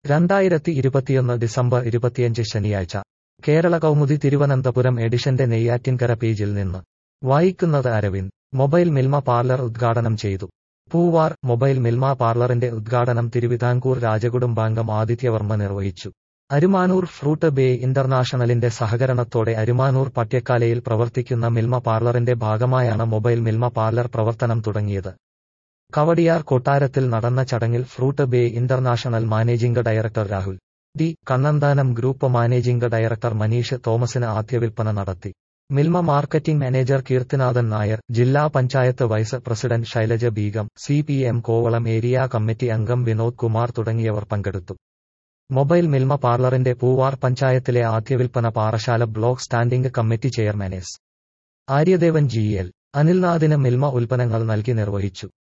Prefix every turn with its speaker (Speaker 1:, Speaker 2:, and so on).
Speaker 1: രണ്ടായിരത്തി ഇരുപത്തിയൊന്ന് ഡിസംബർ ഇരുപത്തിയഞ്ച് ശനിയാഴ്ച കേരള കൗമുദി തിരുവനന്തപുരം എഡിഷന്റെ നെയ്യാറ്റിൻകര പേജിൽ നിന്ന് വായിക്കുന്നത് അരവിന്ദ് മൊബൈൽ മിൽമ പാർലർ ഉദ്ഘാടനം ചെയ്തു പൂവാർ മൊബൈൽ മിൽമ പാർലറിന്റെ ഉദ്ഘാടനം തിരുവിതാംകൂർ രാജകുടുംബാംഗം ആദിത്യവർമ്മ നിർവഹിച്ചു അരുമാനൂർ ഫ്രൂട്ട് ബേ ഇന്റർനാഷണലിന്റെ സഹകരണത്തോടെ അരുമാനൂർ പട്യക്കാലയിൽ പ്രവർത്തിക്കുന്ന മിൽമ പാർലറിന്റെ ഭാഗമായാണ് മൊബൈൽ മിൽമ പാർലർ പ്രവർത്തനം തുടങ്ങിയത് കവടിയാർ കൊട്ടാരത്തിൽ നടന്ന ചടങ്ങിൽ fruit bay international managing director Rahul D Kannanthanam group managing director Manish തോമസിന് ആദ്യ വിൽപ്പന നടത്തി മിൽമ മാർക്കറ്റിംഗ് മാനേജർ കീർത്തിനാഥൻ നായർ ജില്ലാ panchayat vice president Shailaja Beegum C P M Kovalam area committee അംഗം വിനോദ് കുമാർ തുടങ്ങിയവർ പങ്കെടുത്തു മൊബൈൽ മിൽമ പാർലറിന്റെ പൂവാർ പഞ്ചായത്തിലെ ആദ്യ വിൽപ്പന Parassala block standing committee chairman S Aryadevan G L അനിൽനാഥിന് മിൽമ ഉൽപ്പന്നങ്ങൾ നൽകി നിർവഹിച്ചു